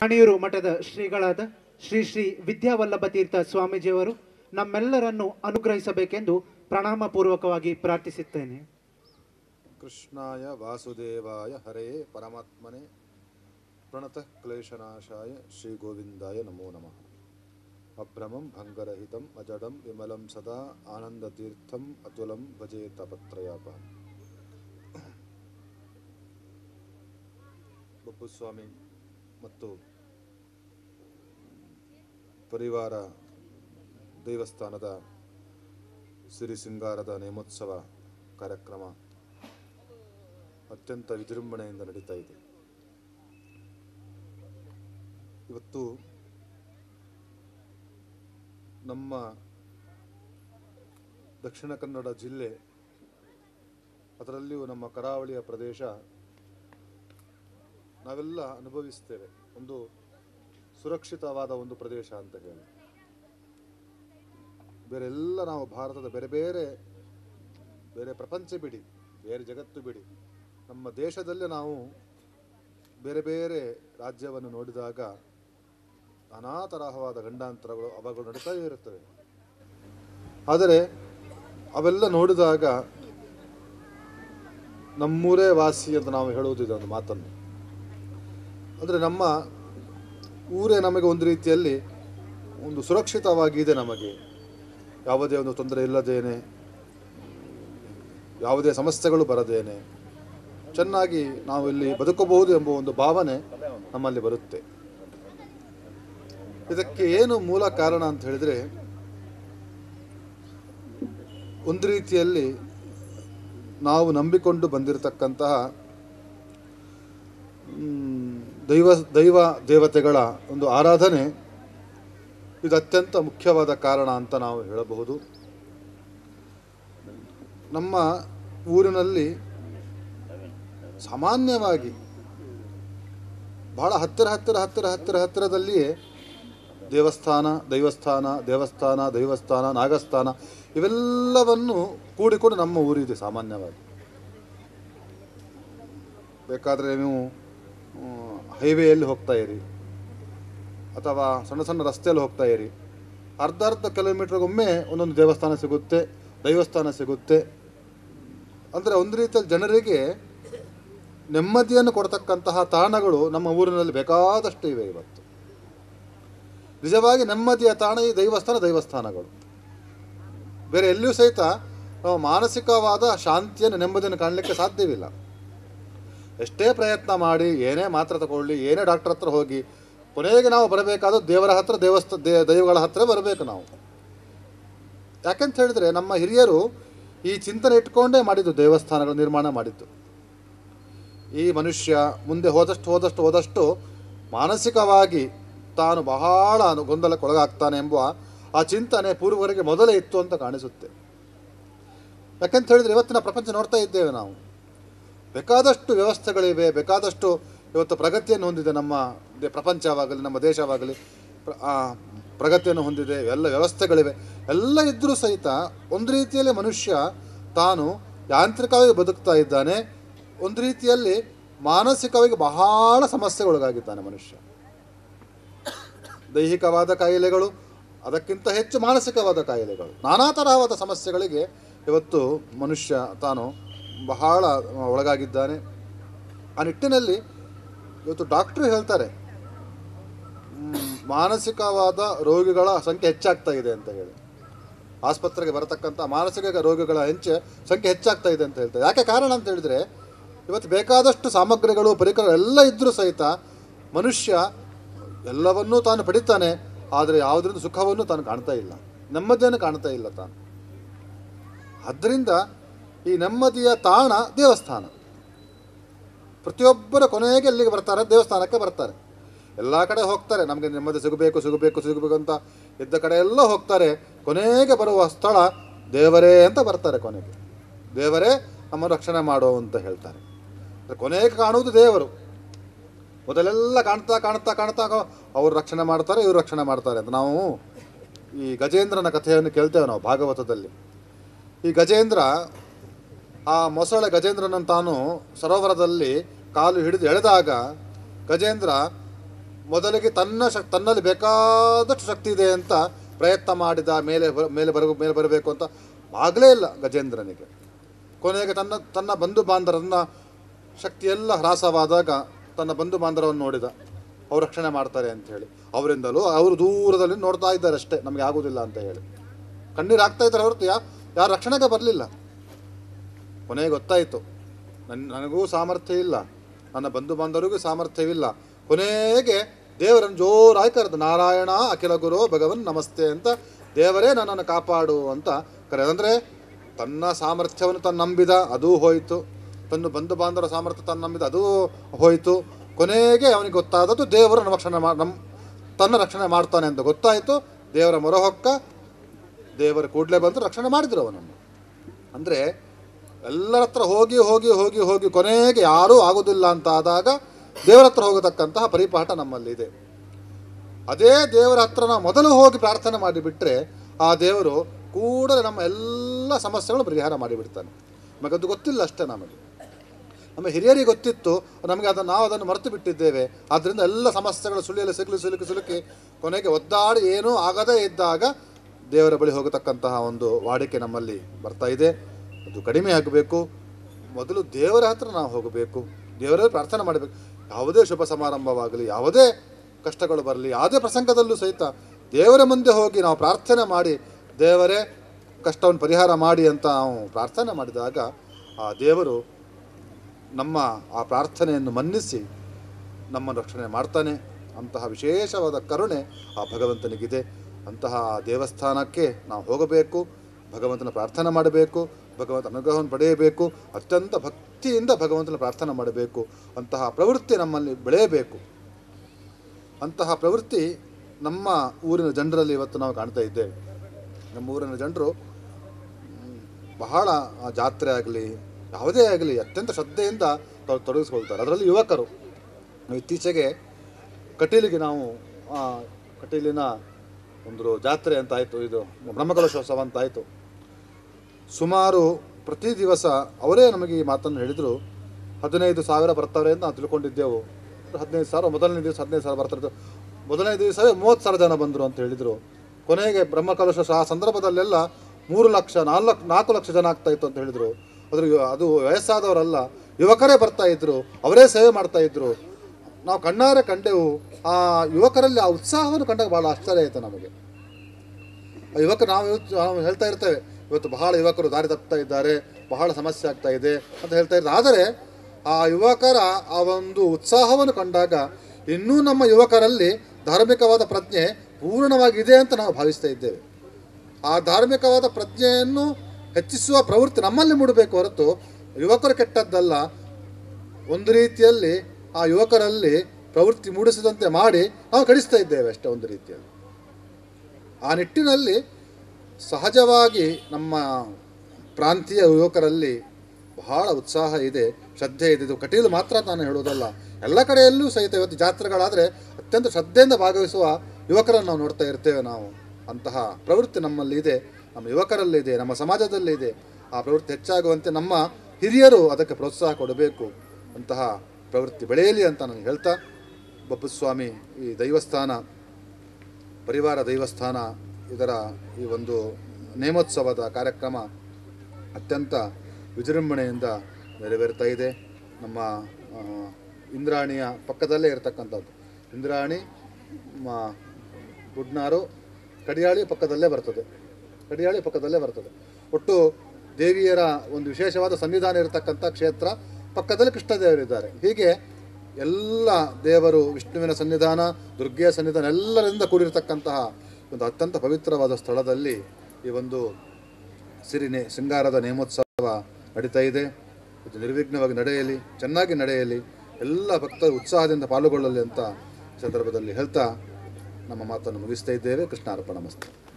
ಹಣಿಯೂರು ಮಠದ ಶ್ರೀಗಳಾದ ಶ್ರೀ ಶ್ರೀ ವಿದ್ಯಾವಲ್ಲಭ ತೀರ್ಥ ಸ್ವಾಮೀಜಿಯವರು ನಮ್ಮೆಲ್ಲರನ್ನು ಅನುಗ್ರಹಿಸಬೇಕೆಂದು ಪ್ರಣಾಮಪೂರ್ವಕವಾಗಿ ಪ್ರಾರ್ಥಿಸುತ್ತೇನೆ ಕೃಷ್ಣಾಯ ವಾಸುದೇವಾಯ ಹರೇ ಪರಮಾತ್ಮನೆ ಪ್ರಣತಃ ಕ್ಲೇಶನಾಶಾಯ ಶ್ರೀ ಗೋವಿಂದಾಯ ನಮೋ ನಮಃ ಅಭ್ರಮಂ ಭಂಗರಹಿತಂ ಅಜಡಂ ವಿಮಲಂ ಸದಾ ಆನಂದತೀರ್ಥಂ ಅತುಲಂ ಭಜೆ ತಾಪತ್ರಯಾಪ ಬಪ್ಪುಸ್ವಾಮಿ ಮತ್ತು ಪರಿವಾರ ದೇವಸ್ಥಾನದ ಸಿರಿ ಸಿಂಗಾರದ ನೇಮೋತ್ಸವ ಕಾರ್ಯಕ್ರಮ ಅತ್ಯಂತ ವಿಜೃಂಭಣೆಯಿಂದ ನಡೀತಾ ಇದೆ ಇವತ್ತು ನಮ್ಮ ದಕ್ಷಿಣ ಕನ್ನಡ ಜಿಲ್ಲೆ ಅದರಲ್ಲಿಯೂ ನಮ್ಮ ಕರಾವಳಿಯ ಪ್ರದೇಶ ನಾವೆಲ್ಲ ಅನುಭವಿಸ್ತೇವೆ ಒಂದು ಸುರಕ್ಷಿತವಾದ ಒಂದು ಪ್ರದೇಶ ಅಂತ ಹೇಳಿ ಬೇರೆ ಎಲ್ಲ ನಾವು ಭಾರತದ ಬೇರೆ ಬೇರೆ ಬೇರೆ ಪ್ರಪಂಚ ಬಿಡಿ ಬೇರೆ ಜಗತ್ತು ಬಿಡಿ ನಮ್ಮ ದೇಶದಲ್ಲೇ ನಾವು ಬೇರೆ ಬೇರೆ ರಾಜ್ಯವನ್ನು ನೋಡಿದಾಗ ನಾನಾ ತರಹವಾದ ಗಂಡಾಂತರಗಳು ಅವಾಗಳು ನಡೀತಾ ಇರುತ್ತವೆ ಆದರೆ ಅವೆಲ್ಲ ನೋಡಿದಾಗ ನಮ್ಮೂರೇ ವಾಸಿ ಅಂತ ನಾವು ಹೇಳುವುದು ಇದೊಂದು ಮಾತನ್ನು ಅಂದರೆ ನಮ್ಮ ಊರೇ ನಮಗೆ ಒಂದು ರೀತಿಯಲ್ಲಿ ಒಂದು ಸುರಕ್ಷಿತವಾಗಿದೆ ನಮಗೆ ಯಾವುದೇ ಒಂದು ತೊಂದರೆ ಇಲ್ಲದೇನೆ ಯಾವುದೇ ಸಮಸ್ಯೆಗಳು ಬರದೇನೆ ಚೆನ್ನಾಗಿ ನಾವು ಇಲ್ಲಿ ಬದುಕಬಹುದು ಎಂಬ ಒಂದು ಭಾವನೆ ನಮ್ಮಲ್ಲಿ ಬರುತ್ತೆ ಇದಕ್ಕೆ ಏನು ಮೂಲ ಕಾರಣ ಅಂತ ಹೇಳಿದರೆ ಒಂದು ರೀತಿಯಲ್ಲಿ ನಾವು ನಂಬಿಕೊಂಡು ಬಂದಿರತಕ್ಕಂತಹ ಮ್, ದೈವ ದೈವ ದೇವತೆಗಳ ಒಂದು ಆರಾಧನೆ ಇದು ಅತ್ಯಂತ ಮುಖ್ಯವಾದ ಕಾರಣ ಅಂತ ನಾವು ಹೇಳಬಹುದು ನಮ್ಮ ಊರಿನಲ್ಲಿ ಸಾಮಾನ್ಯವಾಗಿ ಬಹಳ ಹತ್ತಿರ ಹತ್ತಿರ ಹತ್ತಿರ ಹತ್ತಿರ ಹತ್ತಿರದಲ್ಲಿಯೇ ದೇವಸ್ಥಾನ ದೈವಸ್ಥಾನ ದೇವಸ್ಥಾನ ದೈವಸ್ಥಾನ ನಾಗಸ್ಥಾನ ಇವೆಲ್ಲವನ್ನು ಕೂಡಿಕೊಂಡು ನಮ್ಮ ಊರಿದೆ ಸಾಮಾನ್ಯವಾಗಿ ಬೇಕಾದರೆ ನೀವು ಹೈವೇಯಲ್ಲಿ ಹೋಗ್ತಾ ಇರಿ ಅಥವಾ ಸಣ್ಣ ಸಣ್ಣ ರಸ್ತೆಯಲ್ಲಿ ಹೋಗ್ತಾ ಇರಿ ಅರ್ಧ ಅರ್ಧ ಕಿಲೋಮೀಟ್ರಿಗೊಮ್ಮೆ ಒಂದೊಂದು ದೇವಸ್ಥಾನ ಸಿಗುತ್ತೆ ದೈವಸ್ಥಾನ ಸಿಗುತ್ತೆ ಅಂದರೆ ಒಂದು ರೀತಿಯಲ್ಲಿ ಜನರಿಗೆ ನೆಮ್ಮದಿಯನ್ನು ಕೊಡ್ತಕ್ಕಂತಹ ತಾಣಗಳು ನಮ್ಮ ಊರಿನಲ್ಲಿ ಬೇಕಾದಷ್ಟು ಇವೆ ಇವತ್ತು ನಿಜವಾಗಿ ನೆಮ್ಮದಿಯ ತಾಣ ಈ ದೈವಸ್ಥಾನ ದೈವಸ್ಥಾನಗಳು ಬೇರೆ ಎಲ್ಲಿಯೂ ಸಹಿತ ನಾವು ಮಾನಸಿಕವಾದ ಶಾಂತಿಯನ್ನು ನೆಮ್ಮದಿಯನ್ನು ಕಾಣಲಿಕ್ಕೆ ಸಾಧ್ಯವಿಲ್ಲ ಎಷ್ಟೇ ಪ್ರಯತ್ನ ಮಾಡಿ ಏನೇ ಮಾತ್ರ ತಗೊಳ್ಳಿ ಏನೇ ಡಾಕ್ಟರ್ ಹತ್ರ ಹೋಗಿ ಕೊನೆಗೆ ನಾವು ಬರಬೇಕಾದ ದೇವರ ಹತ್ರ ದೇವಸ್ಥ ದೇ ದೈವಗಳ ಹತ್ರ ಬರಬೇಕು ನಾವು ಯಾಕೆಂತ ಹೇಳಿದರೆ ನಮ್ಮ ಹಿರಿಯರು ಈ ಚಿಂತನೆ ಇಟ್ಕೊಂಡೇ ಮಾಡಿದ್ದು ದೇವಸ್ಥಾನಗಳ ನಿರ್ಮಾಣ ಮಾಡಿದ್ದು ಈ ಮನುಷ್ಯ ಮುಂದೆ ಹೋದಷ್ಟು ಹೋದಷ್ಟು ಹೋದಷ್ಟು ಮಾನಸಿಕವಾಗಿ ತಾನು ಬಹಳ ಅನು- ಗೊಂದಲಕ್ಕೊಳಗಾಗ್ತಾನೆ ಎಂಬ ಆ ಚಿಂತನೆ ಪೂರ್ವರಿಗೆ ಮೊದಲೇ ಇತ್ತು ಅಂತ ಕಾಣಿಸುತ್ತೆ ಯಾಕೆಂತ ಹೇಳಿದರೆ ಇವತ್ತಿನ ಪ್ರಪಂಚ ನೋಡ್ತಾ ಇದ್ದೇವೆ ನಾವು ಬೇಕಾದಷ್ಟು ವ್ಯವಸ್ಥೆಗಳಿವೆ ಬೇಕಾದಷ್ಟು ಇವತ್ತು ಪ್ರಗತಿಯನ್ನು ಹೊಂದಿದೆ ನಮ್ಮ ದೇ- ಪ್ರಪಂಚವಾಗಲಿ ನಮ್ಮ ದೇಶವಾಗಲಿ ಪ್ರ- ಆ, ಪ್ರಗತಿಯನ್ನು ಹೊಂದಿದೆ ಎಲ್ಲ ವ್ಯವಸ್ಥೆಗಳಿವೆ ಎಲ್ಲ ಇದ್ದರೂ ಸಹಿತ ಒಂದು ರೀತಿಯಲ್ಲಿ ಮನುಷ್ಯ ತಾನು ಯಾಂತ್ರಿಕವಾಗಿ ಬದುಕ್ತಾ ಇದ್ದಾನೆ ಒಂದು ರೀತಿಯಲ್ಲಿ ಮಾನಸಿಕವಾಗಿ ಬಹಳ ಸಮಸ್ಯೆಗೊಳಗಾಗಿದ್ದಾನೆ ಮನುಷ್ಯ ದೈಹಿಕವಾದ ಕಾಯಿಲೆಗಳು ಅದಕ್ಕಿಂತ ಹೆಚ್ಚು ಮಾನಸಿಕವಾದ ಕಾಯಿಲೆಗಳು ನಾನಾ ತರಹವಾದ ಸಮಸ್ಯೆಗಳಿಗೆ ಇವತ್ತು ಮನುಷ್ಯ ತಾನು ಬಹಳ ಒಳಗಾಗಿದ್ದಾನೆ ಆ ನಿಟ್ಟಿನಲ್ಲಿ ಇವತ್ತು ಡಾಕ್ಟ್ರು ಹೇಳ್ತಾರೆ ಮ್, ಮಾನಸಿಕವಾದ ರೋಗಿಗಳ ಸಂಖ್ಯೆ ಹೆಚ್ಚಾಗ್ತಾ ಇದೆ ಅಂತ ಹೇಳಿ ಆಸ್ಪತ್ರೆಗೆ ಬರತಕ್ಕಂಥ ಮಾನಸಿಕ ರೋಗಿಗಳ ಹೆಂಚೆ ಸಂಖ್ಯೆ ಹೆಚ್ಚಾಗ್ತಾ ಇದೆ ಅಂತ ಹೇಳ್ತಾರೆ ಯಾಕೆ ಕಾರಣ ಅಂತ ಹೇಳಿದರೆ ಇವತ್ತು ಬೇಕಾದಷ್ಟು ಸಾಮಗ್ರಿಗಳು ಪರಿಕರ ಎಲ್ಲ ಇದ್ದರೂ ಸಹಿತ ಮನುಷ್ಯ ಎಲ್ಲವನ್ನೂ ತಾನು ಪಡಿತಾನೆ ಆದರೆ ಯಾವುದರಿಂದ ಸುಖವನ್ನು ತಾನು ಕಾಣ್ತಾ ಇಲ್ಲ ನೆಮ್ಮದಿಯನ್ನು ಕಾಣ್ತಾ ಇಲ್ಲ ತಾನು ಆದ್ದರಿಂದ ಈ ನೆಮ್ಮದಿಯ ತಾಣ ದೇವಸ್ಥಾನ ಪ್ರತಿಯೊಬ್ಬರ ಕೊನೆಗೆ ಎಲ್ಲಿಗೆ ಬರ್ತಾರೆ ದೇವಸ್ಥಾನಕ್ಕೆ ಬರ್ತಾರೆ ಎಲ್ಲ ಕಡೆ ಹೋಗ್ತಾರೆ ನಮಗೆ ನೆಮ್ಮದಿ ಸಿಗಬೇಕು ಸಿಗಬೇಕು ಸಿಗಬೇಕು ಅಂತ ಇದ್ದ ಕಡೆ ಎಲ್ಲ ಹೋಗ್ತಾರೆ ಕೊನೆಗೆ ಬರುವ ಸ್ಥಳ ದೇವರೇ ಅಂತ ಬರ್ತಾರೆ ಕೊನೆಗೆ ದೇವರೇ ನಮ್ಮ ರಕ್ಷಣೆ ಮಾಡೋ ಅಂತ ಹೇಳ್ತಾರೆ ಅಂದ್ರೆ ಕೊನೆಗೆ ಕಾಣುವುದು ದೇವರು ಮೊದಲೆಲ್ಲ ಕಾಣ್ತಾ ಕಾಣ್ತಾ ಕಾಣ್ತಾ ಅವ್ರು ರಕ್ಷಣೆ ಮಾಡ್ತಾರೆ ಇವರು ರಕ್ಷಣೆ ಮಾಡ್ತಾರೆ ಅಂತ ನಾವು ಈ ಗಜೇಂದ್ರನ ಕಥೆಯನ್ನು ಕೇಳ್ತೇವೆ ನಾವು ಭಾಗವತದಲ್ಲಿ ಈ ಗಜೇಂದ್ರ ಆ ಮೊಸಳೆ ಗಜೇಂದ್ರನನ್ನು ತಾನು ಸರೋವರದಲ್ಲಿ ಕಾಲು ಹಿಡಿದು ಎಳೆದಾಗ ಗಜೇಂದ್ರ ಮೊದಲಿಗೆ ತನ್ನ ಶಕ್ ತನ್ನಲ್ಲಿ ಬೇಕಾದಷ್ಟು ಶಕ್ತಿ ಇದೆ ಅಂತ ಪ್ರಯತ್ನ ಮಾಡಿದ ಮೇಲೆ ಬ- ಮೇಲೆ ಬರ ಮೇಲೆ ಬರಬೇಕು ಅಂತ ಆಗಲೇ ಇಲ್ಲ ಗಜೇಂದ್ರನಿಗೆ ಕೊನೆಗೆ ತನ್ನ ತನ್ನ ಬಂಧು ಬಾಂಧವರನ್ನ ಶಕ್ತಿಯೆಲ್ಲ ಹ್ರಾಸವಾದಾಗ ತನ್ನ ಬಂಧು ಬಾಂಧವರನ್ನು ನೋಡಿದ ಅವ್ರು ರಕ್ಷಣೆ ಮಾಡ್ತಾರೆ ಅಂತ ಹೇಳಿ ಅವರಿಂದಲೂ ಅವರು ದೂರದಲ್ಲಿ ನೋಡ್ತಾ ಇದ್ದಾರೆ ಅಷ್ಟೇ ನಮಗೆ ಆಗೋದಿಲ್ಲ ಅಂತ ಹೇಳಿ ಕಣ್ಣೀರು ಆಗ್ತಾ ಇದ್ದಾರೆ ಹೊರತು ಯಾ ಯಾರು ರಕ್ಷಣೆಗೆ ಬರಲಿಲ್ಲ ಕೊನೆಗೆ ಗೊತ್ತಾಯಿತು ನನ್ನ ನನಗೂ ಸಾಮರ್ಥ್ಯ ಇಲ್ಲ ನನ್ನ ಬಂಧು ಬಾಂಧವರಿಗೂ ಸಾಮರ್ಥ್ಯವಿಲ್ಲ ಕೊನೆಗೆ ದೇವರನ್ನು ಜೋರಾಗಿ ಕರೆದು ನಾರಾಯಣ ಅಖಿಲ ಗುರು ಭಗವನ್ ನಮಸ್ತೆ ಅಂತ ದೇವರೇ ನನ್ನನ್ನು ಕಾಪಾಡು ಅಂತ ಕರೆದ ಅಂದರೆ ತನ್ನ ಸಾಮರ್ಥ್ಯವನ್ನು ತಾನು ನಂಬಿದ ಅದೂ ಹೋಯಿತು ತನ್ನ ಬಂಧು ಬಾಂಧವರ ಸಾಮರ್ಥ್ಯ ತಾನು ನಂಬಿದ ಅದೂ ಹೋಯಿತು ಕೊನೆಗೆ ಅವನಿಗೆ ಗೊತ್ತಾದದ್ದು ದೇವರು ರಕ್ಷಣೆ ಮಾ ನಮ್ಮ ತನ್ನ ರಕ್ಷಣೆ ಮಾಡ್ತಾನೆ ಅಂತ ಗೊತ್ತಾಯಿತು ದೇವರ ಮೊರಹೊಕ್ಕ ದೇವರ ಕೂಡಲೇ ಬಂದು ರಕ್ಷಣೆ ಮಾಡಿದ್ರು ಅವನನ್ನು ಅಂದರೆ ಎಲ್ಲರ ಹತ್ರ ಹೋಗಿ ಹೋಗಿ ಹೋಗಿ ಹೋಗಿ ಕೊನೆಗೆ ಯಾರೂ ಆಗೋದಿಲ್ಲ ಅಂತ ಆದಾಗ ದೇವರ ಹತ್ರ ಹೋಗತಕ್ಕಂತಹ ಪರಿಪಾಠ ನಮ್ಮಲ್ಲಿದೆ ಅದೇ ದೇವರ ಹತ್ರ ನಾವು ಮೊದಲು ಹೋಗಿ ಪ್ರಾರ್ಥನೆ ಮಾಡಿಬಿಟ್ರೆ ಆ ದೇವರು ಕೂಡಲೇ ನಮ್ಮ ಎಲ್ಲ ಸಮಸ್ಯೆಗಳು ಪರಿಹಾರ ಮಾಡಿಬಿಡ್ತಾನೆ ನಮಗದು ಗೊತ್ತಿಲ್ಲ ಅಷ್ಟೇ ನಮಗೆ ನಮ್ಮ ಹಿರಿಯರಿಗೆ ಗೊತ್ತಿತ್ತು ನಮಗೆ ಅದನ್ನು ನಾವು ಅದನ್ನು ಮರೆತು ಬಿಟ್ಟಿದ್ದೇವೆ ಆದ್ದರಿಂದ ಎಲ್ಲ ಸಮಸ್ಯೆಗಳು ಸುಳಿಯಲ್ಲಿ ಸಿಲುಕಿ ಸಿಲುಕಿ ಸಿಲುಕಿ ಕೊನೆಗೆ ಒದ್ದಾಡಿ ಏನೂ ಆಗದೇ ಇದ್ದಾಗ ದೇವರ ಬಳಿ ಹೋಗತಕ್ಕಂತಹ ಒಂದು ವಾಡಿಕೆ ನಮ್ಮಲ್ಲಿ ಬರ್ತಾ ಇದೆ ಅದು ಕಡಿಮೆ ಆಗಬೇಕು ಮೊದಲು ದೇವರ ಹತ್ರ ನಾವು ಹೋಗಬೇಕು ದೇವರಲ್ಲಿ ಪ್ರಾರ್ಥನೆ ಮಾಡಬೇಕು ಯಾವುದೇ ಶುಭ ಸಮಾರಂಭವಾಗಲಿ ಯಾವುದೇ ಕಷ್ಟಗಳು ಬರಲಿ ಯಾವುದೇ ಪ್ರಸಂಗದಲ್ಲೂ ಸಹಿತ ದೇವರ ಮುಂದೆ ಹೋಗಿ ನಾವು ಪ್ರಾರ್ಥನೆ ಮಾಡಿ ದೇವರೇ ಕಷ್ಟವನ್ನು ಪರಿಹಾರ ಮಾಡಿ ಅಂತ ನಾವು ಪ್ರಾರ್ಥನೆ ಮಾಡಿದಾಗ ಆ ದೇವರು ನಮ್ಮ ಆ ಪ್ರಾರ್ಥನೆಯನ್ನು ಮನ್ನಿಸಿ ನಮ್ಮನ್ನು ರಕ್ಷಣೆ ಮಾಡ್ತಾನೆ ಅಂತಹ ವಿಶೇಷವಾದ ಕರುಣೆ ಆ ಭಗವಂತನಿಗಿದೆ ಅಂತಹ ದೇವಸ್ಥಾನಕ್ಕೆ ನಾವು ಹೋಗಬೇಕು ಭಗವಂತನ ಪ್ರಾರ್ಥನೆ ಮಾಡಬೇಕು ಭಗವಂತ ಅನುಗ್ರಹವನ್ನು ಪಡೆಯಬೇಕು ಅತ್ಯಂತ ಭಕ್ತಿಯಿಂದ ಭಗವಂತನ ಪ್ರಾರ್ಥನೆ ಮಾಡಬೇಕು ಅಂತಹ ಪ್ರವೃತ್ತಿ ನಮ್ಮಲ್ಲಿ ಬೆಳೆಯಬೇಕು ಅಂತಹ ಪ್ರವೃತ್ತಿ ನಮ್ಮ ಊರಿನ ಜನರಲ್ಲಿ ಇವತ್ತು ನಾವು ಕಾಣ್ತಾ ಇದ್ದೇವೆ ನಮ್ಮ ಊರಿನ ಜನರು ಮ್, ಬಹಳ ಆ ಜಾತ್ರೆ ಆಗಲಿ ಯಾವುದೇ ಆಗಲಿ ಅತ್ಯಂತ ಶ್ರದ್ಧೆಯಿಂದ ತಾವು ತೊಡಗಿಸ್ಕೊಳ್ತಾರೆ ಅದರಲ್ಲಿ ಯುವಕರು ಇತ್ತೀಚೆಗೆ ಕಟೀಲಿಗೆ ನಾವು ಆ, ಕಟೀಲಿನ ಒಂದು ಜಾತ್ರೆ ಅಂತ ಆಯಿತು ಇದು ಬ್ರಹ್ಮಕಲಶೋತ್ಸವ ಅಂತ ಆಯಿತು ಸುಮಾರು ಪ್ರತಿ ದಿವಸ ಅವರೇ ನಮಗೆ ಈ ಮಾತನ್ನು ಹೇಳಿದರು ಹದಿನೈದು ಸಾವಿರ ಬರ್ತಾರೆ ಅಂತ ನಾವು ತಿಳ್ಕೊಂಡಿದ್ದೆವು ಹದಿನೈದು ಸಾವಿರ ಮೊದಲನೇ ದಿವಸ ಹದಿನೈದು ಸಾವಿರ ಬರ್ತಾರೆ ಮೊದಲನೇ ದಿವಸವೇ ಮೂವತ್ತು ಸಾವಿರ ಜನ ಬಂದರು ಅಂತ ಹೇಳಿದರು ಕೊನೆಗೆ ಬ್ರಹ್ಮಕಲಶ ಆ ಸಂದರ್ಭದಲ್ಲೆಲ್ಲ ಮೂರು ಲಕ್ಷ ನಾಲ್ಕು ನಾಲ್ಕು ಲಕ್ಷ ಜನ ಆಗ್ತಾ ಇತ್ತು ಅಂತ ಹೇಳಿದರು ಅದ್ರ ಅದು ವಯಸ್ಸಾದವರಲ್ಲ ಯುವಕರೇ ಬರ್ತಾ ಇದ್ರು ಅವರೇ ಸೇವೆ ಮಾಡ್ತಾ ಇದ್ರು ನಾವು ಕಣ್ಣಾರೆ ಕಂಡೆವು ಆ ಯುವಕರಲ್ಲಿ ಆ ಉತ್ಸಾಹವನ್ನು ಕಂಡಾಗ ಭಾಳ ಆಶ್ಚರ್ಯ ಆಯಿತು ನಮಗೆ ಆ ಯುವಕರು ನಾವು ಇವತ್ತು ನಾವು ಹೇಳ್ತಾ ಇರ್ತೇವೆ ಇವತ್ತು ಬಹಳ ಯುವಕರು ದಾರಿ ತಪ್ತಾ ಇದ್ದಾರೆ ಬಹಳ ಸಮಸ್ಯೆ ಆಗ್ತಾ ಇದೆ ಅಂತ ಹೇಳ್ತಾ ಇದ್ದಾರೆ ಆದರೆ ಆ ಯುವಕರ ಆ ಒಂದು ಉತ್ಸಾಹವನ್ನು ಕಂಡಾಗ ಇನ್ನೂ ನಮ್ಮ ಯುವಕರಲ್ಲಿ ಧಾರ್ಮಿಕವಾದ ಪ್ರಜ್ಞೆ ಪೂರ್ಣವಾಗಿದೆ ಅಂತ ನಾವು ಭಾವಿಸ್ತಾ ಇದ್ದೇವೆ ಆ ಧಾರ್ಮಿಕವಾದ ಪ್ರಜ್ಞೆಯನ್ನು ಹೆಚ್ಚಿಸುವ ಪ್ರವೃತ್ತಿ ನಮ್ಮಲ್ಲಿ ಮೂಡಬೇಕು ಹೊರತು ಯುವಕರು ಕೆಟ್ಟದ್ದಲ್ಲ ಒಂದು ರೀತಿಯಲ್ಲಿ ಆ ಯುವಕರಲ್ಲಿ ಪ್ರವೃತ್ತಿ ಮೂಡಿಸದಂತೆ ಮಾಡಿ ನಾವು ಕಳಿಸ್ತಾ ಇದ್ದೇವೆ ಅಷ್ಟೇ ಒಂದು ರೀತಿಯಲ್ಲಿ ಆ ನಿಟ್ಟಿನಲ್ಲಿ ಸಹಜವಾಗಿ ನಮ್ಮ ಪ್ರಾಂತೀಯ ಯುವಕರಲ್ಲಿ ಬಹಳ ಉತ್ಸಾಹ ಇದೆ ಶ್ರದ್ಧೆ ಇದೆ ಇದು ಕಟೀಲು ಮಾತ್ರ ನಾನು ಹೇಳೋದಲ್ಲ ಎಲ್ಲ ಕಡೆಯಲ್ಲೂ ಸಹಿತ ಇವತ್ತು ಜಾತ್ರೆಗಳಾದರೆ ಅತ್ಯಂತ ಶ್ರದ್ಧೆಯಿಂದ ಭಾಗವಹಿಸುವ ಯುವಕರನ್ನು ನಾವು ನೋಡ್ತಾ ಇರ್ತೇವೆ ನಾವು ಅಂತಹ ಪ್ರವೃತ್ತಿ ನಮ್ಮಲ್ಲಿ ಇದೆ ನಮ್ಮ ಯುವಕರಲ್ಲಿದೆ ನಮ್ಮ ಸಮಾಜದಲ್ಲಿದೆ ಆ ಪ್ರವೃತ್ತಿ ಹೆಚ್ಚಾಗುವಂತೆ ನಮ್ಮ ಹಿರಿಯರು ಅದಕ್ಕೆ ಪ್ರೋತ್ಸಾಹ ಕೊಡಬೇಕು ಅಂತಹ ಪ್ರವೃತ್ತಿ ಬೆಳೆಯಲಿ ಅಂತ ನಾನು ಹೇಳ್ತಾ ಬಬ್ಬುಸ್ವಾಮಿ ಈ ದೈವಸ್ಥಾನ ಪರಿವಾರ ದೈವಸ್ಥಾನ ಇದರ ಈ ಒಂದು ನೇಮೋತ್ಸವದ ಕಾರ್ಯಕ್ರಮ ಅತ್ಯಂತ ವಿಜೃಂಭಣೆಯಿಂದ ನೆರವೇರ್ತಾ ಇದೆ ನಮ್ಮ ಆ, ಇಂದ್ರಾಣಿಯ ಪಕ್ಕದಲ್ಲೇ ಇರತಕ್ಕಂಥದ್ದು ಇಂದ್ರಾಣಿ ಮ ಗುಡ್ನಾರು ಕಡಿಯಾಳಿ ಪಕ್ಕದಲ್ಲೇ ಬರ್ತದೆ ಕಡಿಯಾಳಿ ಪಕ್ಕದಲ್ಲೇ ಬರ್ತದೆ ಒಟ್ಟು ದೇವಿಯರ ಒಂದು ವಿಶೇಷವಾದ ಸನ್ನಿಧಾನ ಇರತಕ್ಕಂಥ ಕ್ಷೇತ್ರ ಪಕ್ಕದಲ್ಲಿ ಕೃಷ್ಣದೇವರಿದ್ದಾರೆ ಹೀಗೆ ಎಲ್ಲ ದೇವರು ವಿಷ್ಣುವಿನ ಸನ್ನಿಧಾನ ದುರ್ಗೆಯ ಸನ್ನಿಧಾನ ಎಲ್ಲರಿಂದ ಕೂಡಿರತಕ್ಕಂತಹ ಒಂದು ಅತ್ಯಂತ ಪವಿತ್ರವಾದ ಸ್ಥಳದಲ್ಲಿ ಈ ಒಂದು ಸಿರಿನೆ ಶೃಂಗಾರದ ನೇಮೋತ್ಸವ ನಡೀತಾ ಇದೆ ಇದು ನಿರ್ವಿಘ್ನವಾಗಿ ನಡೆಯಲಿ ಚೆನ್ನಾಗಿ ನಡೆಯಲಿ ಎಲ್ಲ ಭಕ್ತರು ಉತ್ಸಾಹದಿಂದ ಪಾಲ್ಗೊಳ್ಳಲಿ ಅಂತ ಈ ಸಂದರ್ಭದಲ್ಲಿ ಹೇಳ್ತಾ ನಮ್ಮ ಮಾತನ್ನು ಮುಗಿಸ್ತಾ ಇದ್ದೇವೆ ಕೃಷ್ಣಾರ್ಪಣ ಮಸ್ತು